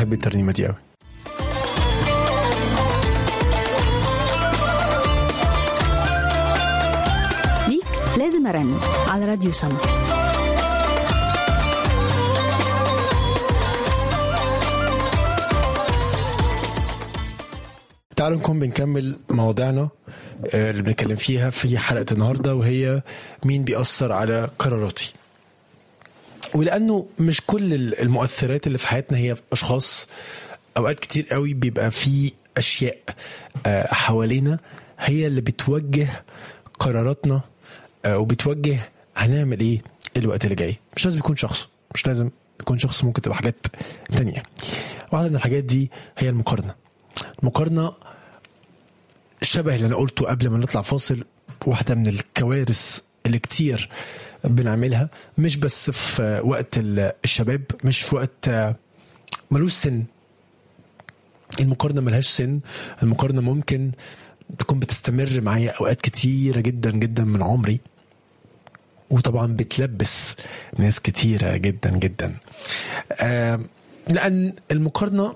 بحب الترنيمه دي قوي ليك لازم ارن على راديو سما تعالوا نكون بنكمل مواضيعنا آه، اللي بنتكلم فيها في حلقه النهارده وهي مين بيأثر على قراراتي ولانه مش كل المؤثرات اللي في حياتنا هي اشخاص اوقات كتير قوي بيبقى في اشياء آه، حوالينا هي اللي بتوجه قراراتنا آه، وبتوجه هنعمل ايه الوقت اللي جاي مش لازم يكون شخص مش لازم يكون شخص ممكن تبقى حاجات تانية واحدة من الحاجات دي هي المقارنة المقارنة شبه اللي انا قلته قبل ما نطلع فاصل واحدة من الكوارث اللي كتير بنعملها مش بس في وقت ال- الشباب مش في وقت آه، ملوش سن المقارنة ملهاش سن المقارنة ممكن تكون بتستمر معايا أوقات كتيرة جدا جدا من عمري وطبعا بتلبس ناس كتيرة جدا جدا آه لأن المقارنة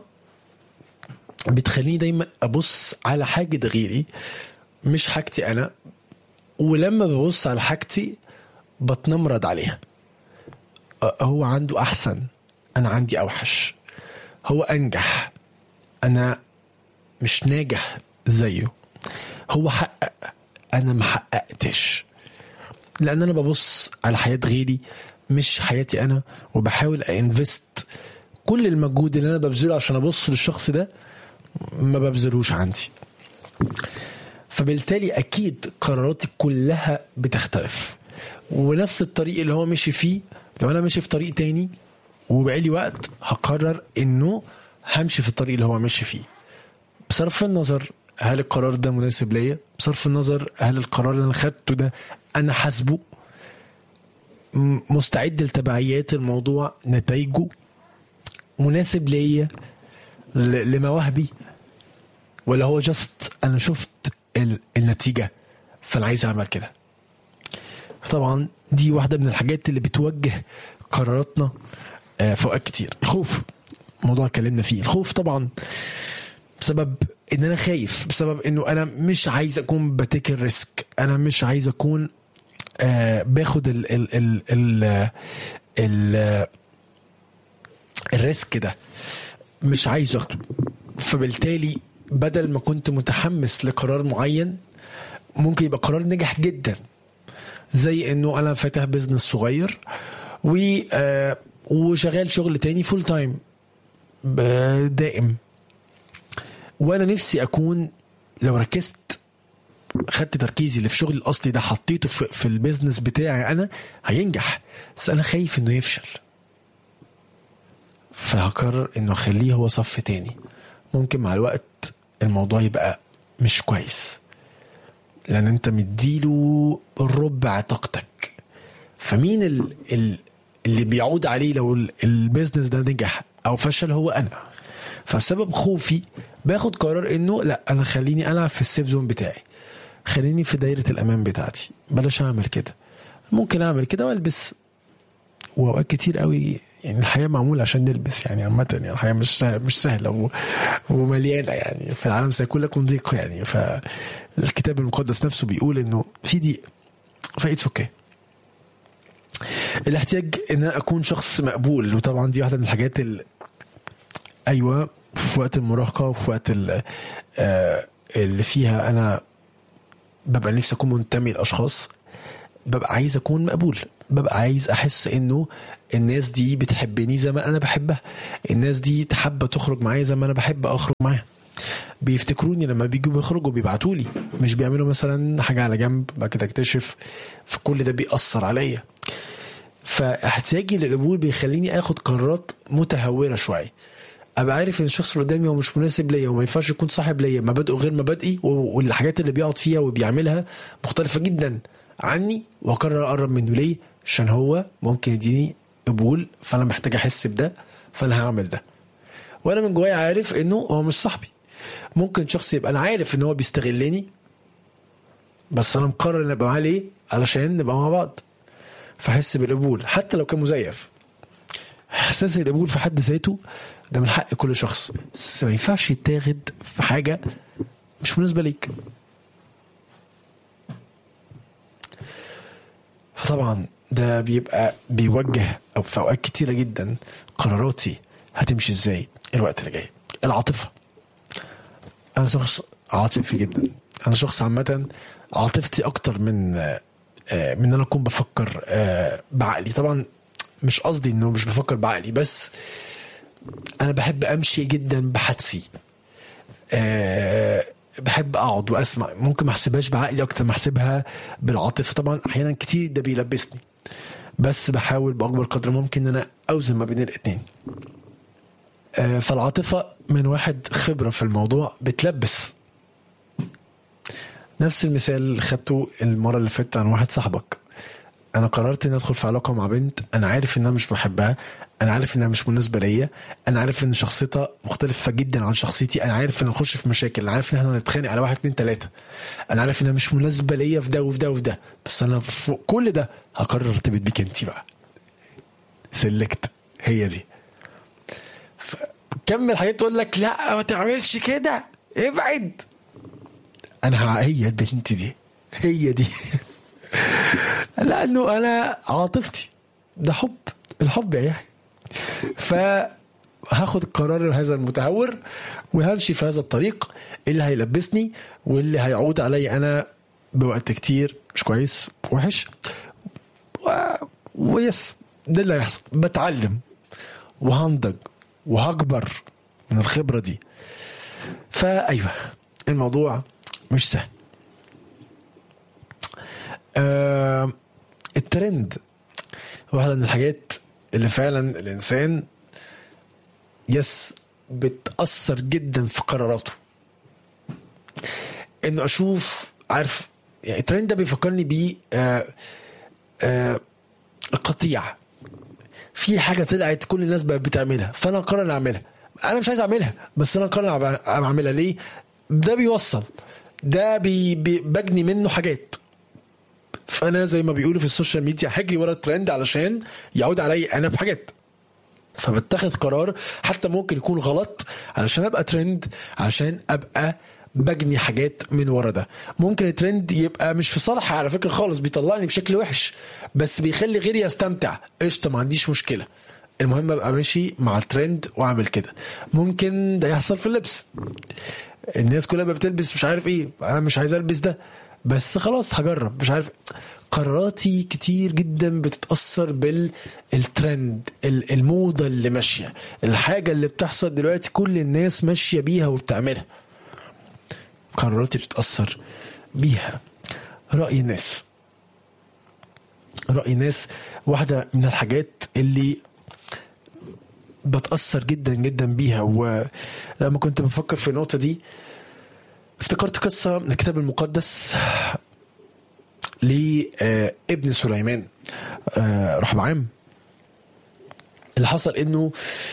بتخليني دايما أبص على حاجة غيري مش حاجتي أنا ولما ببص على حاجتي بتنمرض عليها آه، هو عنده أحسن أنا عندي أوحش هو أنجح أنا مش ناجح زيه هو حقق أنا ما حققتش لأن أنا ببص على حياة غيري مش حياتي أنا وبحاول أنفست كل المجهود اللي أنا ببذله عشان أبص للشخص ده ما ببذلوش عندي فبالتالي اكيد قراراتي كلها بتختلف ونفس الطريق اللي هو مشي فيه لو انا ماشي في طريق تاني وبقالي وقت هقرر انه همشي في الطريق اللي هو ماشي فيه بصرف النظر هل القرار ده مناسب ليا بصرف النظر هل القرار اللي انا خدته ده انا حاسبه م- مستعد لتبعيات الموضوع نتائجه مناسب ليا ل- لمواهبي ولا هو جاست انا شفت ال- النتيجه فانا عايز اعمل كده طبعا دي واحده من الحاجات اللي بتوجه قراراتنا آه، في اوقات كتير الخوف موضوع اتكلمنا فيه الخوف طبعا بسبب ان انا خايف بسبب انه انا مش عايز اكون بتيك ريسك انا مش عايز اكون آه باخد ال ال ال ال, ال الريسك ده مش عايز اخده فبالتالي بدل ما كنت متحمس لقرار معين ممكن يبقى قرار نجح جدا زي انه انا فاتح بزنس صغير و آه، وشغال شغل تاني فول تايم ب- دائم وانا نفسي اكون لو ركزت خدت تركيزي اللي في شغلي الاصلي ده حطيته في, في البيزنس بتاعي انا هينجح بس انا خايف انه يفشل فهقرر انه اخليه هو صف تاني ممكن مع الوقت الموضوع يبقى مش كويس لان انت مديله ربع طاقتك فمين ال ال اللي بيعود عليه لو ال- البيزنس ده نجح او فشل هو انا فبسبب خوفي باخد قرار انه لا انا خليني العب في السيف زون بتاعي خليني في دايره الامان بتاعتي بلاش اعمل كده ممكن اعمل كده والبس واوقات كتير قوي يعني الحياه معموله عشان نلبس يعني عامه يعني الحياه مش مش سهله و- ومليانه يعني في العالم سيكون لكم ضيق يعني فالكتاب المقدس نفسه بيقول انه في ضيق فايتس اوكي الاحتياج ان انا اكون شخص مقبول وطبعا دي واحده من الحاجات اللي ايوه في وقت المراهقه وفي وقت ال- آه، اللي فيها انا ببقى نفسي اكون منتمي لاشخاص ببقى عايز اكون مقبول ببقى عايز احس انه الناس دي بتحبني زي ما انا بحبها الناس دي تحب تخرج معايا زي ما انا بحب اخرج معاها بيفتكروني لما بيجوا بيخرجوا بيبعتوا لي مش بيعملوا مثلا حاجه على جنب بعد كده اكتشف فكل ده بيأثر عليا فاحتياجي للقبول بيخليني اخد قرارات متهوره شويه ابقى عارف ان الشخص اللي قدامي هو مش مناسب ليا وما ينفعش يكون صاحب ليا مبادئه غير مبادئي و- والحاجات اللي بيقعد فيها وبيعملها مختلفه جدا عني واقرر اقرب منه ليه عشان هو ممكن يديني قبول فانا محتاج احس بده فانا هعمل ده وانا من جوايا عارف انه هو مش صاحبي ممكن شخص يبقى انا عارف ان هو بيستغلني بس انا مقرر ان ابقى معاه ليه علشان نبقى مع بعض فاحس بالقبول حتى لو كان مزيف احساس القبول في حد ذاته ده من حق كل شخص بس ما ينفعش يتاخد في حاجه مش مناسبه ليك فطبعا ده بيبقى بيوجه او في اوقات كتيره جدا قراراتي هتمشي ازاي الوقت اللي جاي العاطفه انا شخص عاطفي جدا انا شخص عامه عاطفتي اكتر من آه، من ان انا اكون بفكر آه، بعقلي طبعا مش قصدي انه مش بفكر بعقلي بس انا بحب امشي جدا بحدسي أه بحب اقعد واسمع ممكن ما احسبهاش بعقلي اكتر ما احسبها بالعاطفه طبعا احيانا كتير ده بيلبسني بس بحاول باكبر قدر ممكن ان انا اوزن ما بين الاثنين أه فالعاطفه من واحد خبره في الموضوع بتلبس نفس المثال اللي خدته المره اللي فاتت عن واحد صاحبك انا قررت اني ادخل في علاقه مع بنت انا عارف انها مش بحبها انا عارف انها مش مناسبه ليا انا عارف ان شخصيتها مختلفه جدا عن شخصيتي انا عارف ان نخش في مشاكل انا عارف ان احنا نتخانق على واحد اتنين تلاته انا عارف انها مش مناسبه ليا في ده وفي ده وفي ده بس انا فوق كل ده هقرر ارتبط بيك انت بقى سلكت هي دي كمل حاجات تقول لك لا ما تعملش كده ابعد انا هي البنت دي هي دي لانه انا عاطفتي ده حب الحب يا يحيى فهاخد القرار هذا المتهور وهمشي في هذا الطريق اللي هيلبسني واللي هيعود علي انا بوقت كتير مش كويس وحش و... ويس ده اللي هيحصل بتعلم وهنضج وهكبر من الخبره دي فايوه الموضوع مش سهل آه الترند واحدة من الحاجات اللي فعلا الإنسان يس بتأثر جدا في قراراته إنه أشوف عارف يعني الترند ده بيفكرني بيه آه آه القطيع في حاجة طلعت كل الناس بقت بتعملها فأنا قرر أعملها أنا مش عايز أعملها بس أنا قرر أعملها ليه؟ ده بيوصل ده بي بي بجني منه حاجات فانا زي ما بيقولوا في السوشيال ميديا هجري ورا الترند علشان يعود علي انا بحاجات فبتخذ قرار حتى ممكن يكون غلط علشان ابقى ترند عشان ابقى بجني حاجات من ورا ده ممكن الترند يبقى مش في صالحي على فكره خالص بيطلعني بشكل وحش بس بيخلي غيري يستمتع قشطه ما عنديش مشكله المهم ابقى ماشي مع الترند واعمل كده ممكن ده يحصل في اللبس الناس كلها بتلبس مش عارف ايه انا مش عايز البس ده بس خلاص هجرب مش عارف قراراتي كتير جدا بتتاثر بالترند الموضه اللي ماشيه الحاجه اللي بتحصل دلوقتي كل الناس ماشيه بيها وبتعملها قراراتي بتتاثر بيها راي الناس راي الناس واحده من الحاجات اللي بتاثر جدا جدا بيها ولما كنت بفكر في النقطه دي افتكرت قصة من الكتاب المقدس لابن سليمان رحب عام اللي حصل انه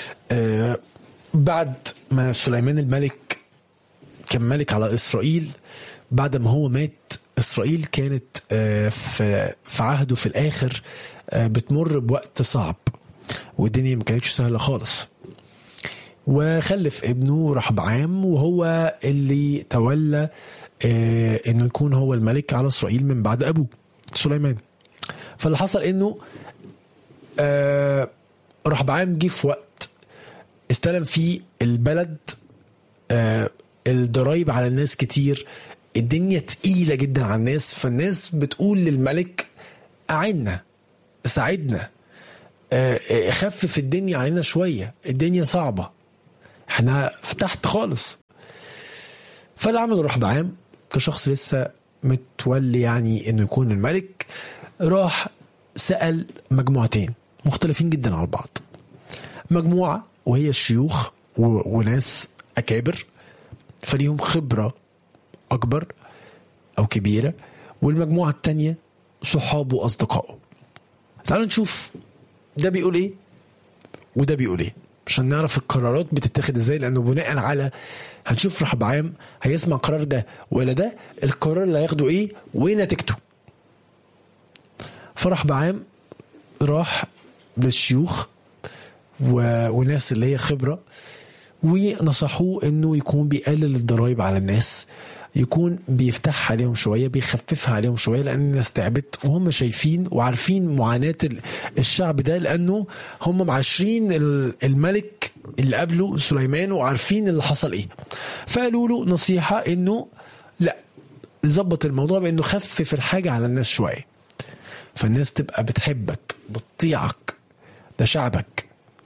بعد ما سليمان الملك كان ملك على اسرائيل بعد ما هو مات اسرائيل كانت في في عهده في الاخر بتمر بوقت صعب والدنيا ما كانتش سهله خالص وخلف ابنه رحبعام وهو اللي تولى آه انه يكون هو الملك على اسرائيل من بعد ابوه سليمان فاللي حصل انه آه رحبعام جه في وقت استلم فيه البلد آه الضرايب على الناس كتير الدنيا تقيلة جدا على الناس فالناس بتقول للملك أعنا ساعدنا خفف الدنيا علينا شوية الدنيا صعبة احنا تحت خالص فاللي عمله رحبعام كشخص لسه متولي يعني انه يكون الملك راح سأل مجموعتين مختلفين جدا عن بعض مجموعة وهي الشيوخ و... وناس أكابر فليهم خبرة أكبر أو كبيرة والمجموعة التانية صحابه وأصدقائه تعالوا نشوف ده بيقول إيه وده بيقول إيه عشان نعرف القرارات بتتاخد ازاي لانه بناء على هنشوف رحب عام هيسمع القرار ده ولا ده القرار اللي هياخده ايه وايه نتيجته فرحب عام راح للشيوخ و... وناس اللي هي خبره ونصحوه انه يكون بيقلل الضرائب على الناس يكون بيفتحها عليهم شويه بيخففها عليهم شويه لان الناس تعبت وهم شايفين وعارفين معاناه ال- الشعب ده لانه هم معاشرين ال- الملك اللي قبله سليمان وعارفين اللي حصل ايه فقالوا له نصيحه انه لا ظبط الموضوع بانه خفف الحاجه على الناس شويه فالناس تبقى بتحبك بتطيعك ده شعبك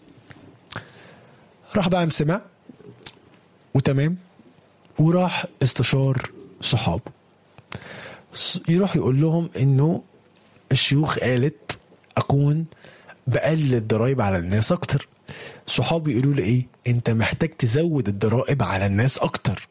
راح بقى سمع وتمام وراح استشار صحابه ص- يروح يقول لهم انه الشيوخ قالت اكون بقلل الضرايب على الناس اكتر صحابي يقولوا لي ايه انت محتاج تزود الضرائب على الناس اكتر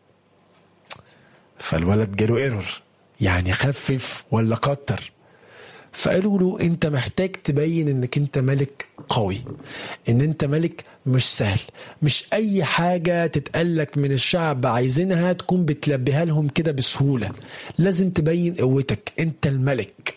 فالولد جاله ايرور يعني خفف ولا كتر فقالوا له انت محتاج تبين انك انت ملك قوي ان انت ملك مش سهل مش اي حاجة تتقلك من الشعب عايزينها تكون بتلبيها لهم كده بسهولة لازم تبين قوتك انت الملك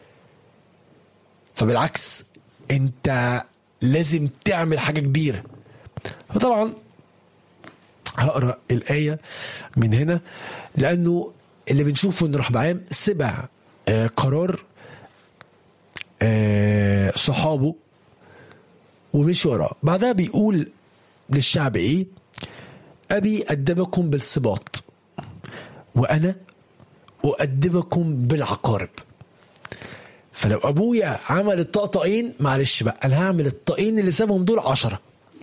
فبالعكس انت لازم تعمل حاجة كبيرة فطبعا هقرا الآية من هنا لأنه اللي بنشوفه إن رحبعام سبع آه، قرار آه، صحابه ومشي وراه بعدها بيقول للشعب ايه ابي ادبكم بالسباط وانا اؤدبكم بالعقارب فلو ابويا عمل الطقطقين معلش بقى انا هعمل الطقين اللي سابهم دول عشرة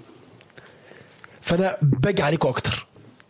فانا باجي عليكم اكتر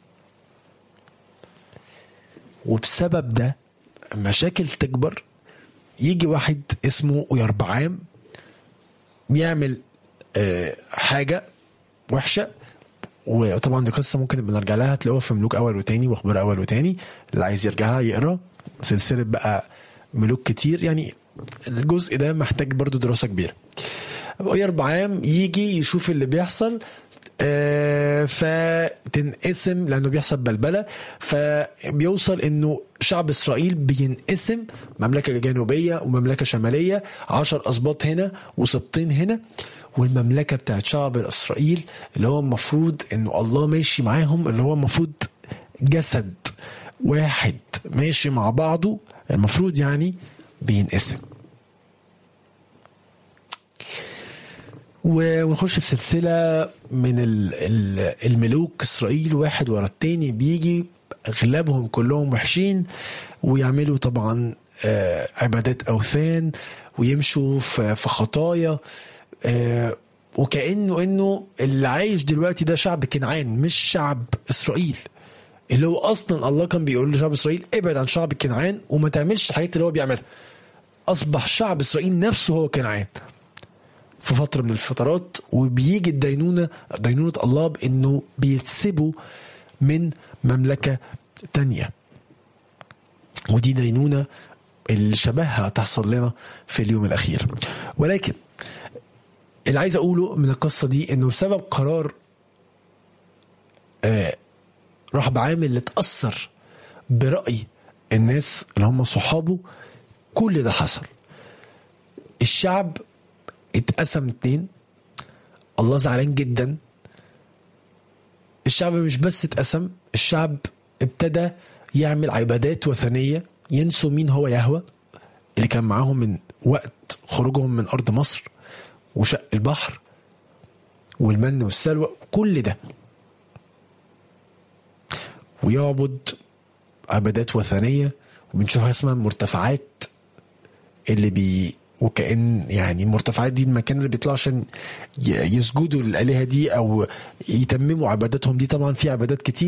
وبسبب ده مشاكل تكبر يجي واحد اسمه يربعام يعمل آه، حاجه وحشه وطبعا دي قصه ممكن بنرجع لها تلاقوها في ملوك اول وتاني واخبار اول وتاني اللي عايز يرجعها يقرا سلسله بقى ملوك كتير يعني الجزء ده محتاج برضو دراسه كبيره يربعام يجي يشوف اللي بيحصل آه، فتنقسم لانه بيحصل بلبله فبيوصل انه شعب اسرائيل بينقسم مملكه جنوبيه ومملكه شماليه عشر اسباط هنا وسبطين هنا والمملكه بتاعت شعب اسرائيل اللي هو المفروض انه الله ماشي معاهم اللي هو المفروض جسد واحد ماشي مع بعضه المفروض يعني بينقسم و- ونخش في سلسلة من ال- ال- الملوك إسرائيل واحد ورا التاني بيجي أغلبهم كلهم وحشين ويعملوا طبعا آه، عبادات أوثان ويمشوا في في خطايا آه، وكأنه إنه اللي عايش دلوقتي ده شعب كنعان مش شعب إسرائيل اللي هو أصلا الله كان بيقول لشعب إسرائيل ابعد عن شعب كنعان وما تعملش الحاجات اللي هو بيعملها أصبح شعب إسرائيل نفسه هو كنعان في فتره من الفترات وبيجي الدينونه دينونه الله بانه بيتسبوا من مملكه تانية ودي دينونه اللي شبهها تحصل لنا في اليوم الاخير ولكن اللي عايز اقوله من القصه دي انه بسبب قرار آه راح بعامل اللي اتاثر براي الناس اللي هم صحابه كل ده حصل الشعب اتقسم اتنين الله زعلان جدا الشعب مش بس اتقسم الشعب ابتدى يعمل عبادات وثنية ينسوا مين هو يهوى اللي كان معاهم من وقت خروجهم من أرض مصر وشق البحر والمن والسلوى كل ده ويعبد عبادات وثنية وبنشوف حاجة اسمها المرتفعات اللي بي وكأن يعني المرتفعات دي المكان اللي بيطلعوا عشان ي- يسجدوا للآلهة دي أو يتمموا عباداتهم دي طبعا في عبادات كتير